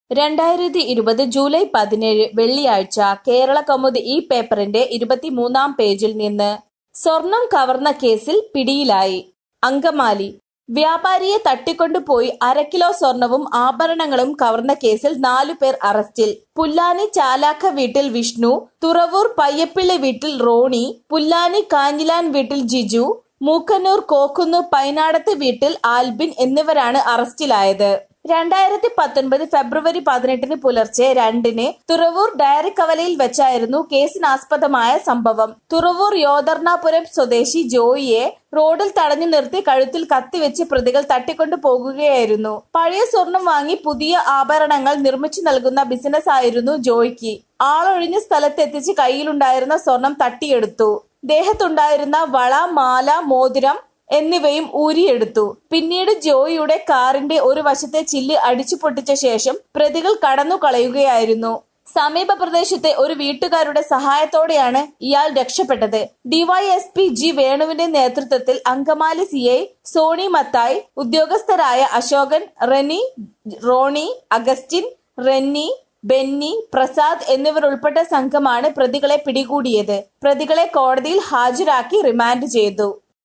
രണ്ടായിരത്തി ഇരുപത് ജൂലൈ പതിനേഴ് വെള്ളിയാഴ്ച കേരള കൗമുദി ഈ പേപ്പറിന്റെ ഇരുപത്തിമൂന്നാം പേജിൽ നിന്ന് സ്വർണം കവർന്ന കേസിൽ പിടിയിലായി അങ്കമാലി വ്യാപാരിയെ തട്ടിക്കൊണ്ടുപോയി അരക്കിലോ സ്വർണവും ആഭരണങ്ങളും കവർന്ന കേസിൽ നാലുപേർ അറസ്റ്റിൽ പുല്ലാനി ചാലാക്ക വീട്ടിൽ വിഷ്ണു തുറവൂർ പയ്യപ്പിള്ളി വീട്ടിൽ റോണി പുല്ലാനി കാഞ്ഞിലാൻ വീട്ടിൽ ജിജു മൂക്കന്നൂർ കോക്കുന്നൂർ പൈനാടത്ത് വീട്ടിൽ ആൽബിൻ എന്നിവരാണ് അറസ്റ്റിലായത് രണ്ടായിരത്തി പത്തൊൻപത് ഫെബ്രുവരി പതിനെട്ടിന് പുലർച്ചെ രണ്ടിന് തുറവൂർ ഡയറി കവലയിൽ വെച്ചായിരുന്നു കേസിനാസ്പദമായ സംഭവം തുറവൂർ യോധർണാപുരം സ്വദേശി ജോയിയെ റോഡിൽ തടഞ്ഞു നിർത്തി കഴുത്തിൽ കത്തിവെച്ച് പ്രതികൾ തട്ടിക്കൊണ്ടു പോകുകയായിരുന്നു പഴയ സ്വർണം വാങ്ങി പുതിയ ആഭരണങ്ങൾ നിർമ്മിച്ചു നൽകുന്ന ബിസിനസ് ആയിരുന്നു ജോയ്ക്ക് ആളൊഴിഞ്ഞ സ്ഥലത്തെത്തിച്ച് കയ്യിലുണ്ടായിരുന്ന സ്വർണം തട്ടിയെടുത്തു ദേഹത്തുണ്ടായിരുന്ന വള മാല മോതിരം എന്നിവയും ഊരിയെടുത്തു പിന്നീട് ജോയിയുടെ കാറിന്റെ ഒരു വശത്തെ ചില്ല് അടിച്ചു പൊട്ടിച്ച ശേഷം പ്രതികൾ കടന്നു കളയുകയായിരുന്നു സമീപ പ്രദേശത്തെ ഒരു വീട്ടുകാരുടെ സഹായത്തോടെയാണ് ഇയാൾ രക്ഷപ്പെട്ടത് ഡിവൈഎസ്പി ജി വേണുവിന്റെ നേതൃത്വത്തിൽ അങ്കമാലി സി ഐ സോണി മത്തായി ഉദ്യോഗസ്ഥരായ അശോകൻ റെനി റോണി അഗസ്റ്റിൻ റെന്നി ബെന്നി പ്രസാദ് എന്നിവർ ഉൾപ്പെട്ട സംഘമാണ് പ്രതികളെ പിടികൂടിയത് പ്രതികളെ കോടതിയിൽ ഹാജരാക്കി റിമാൻഡ് ചെയ്തു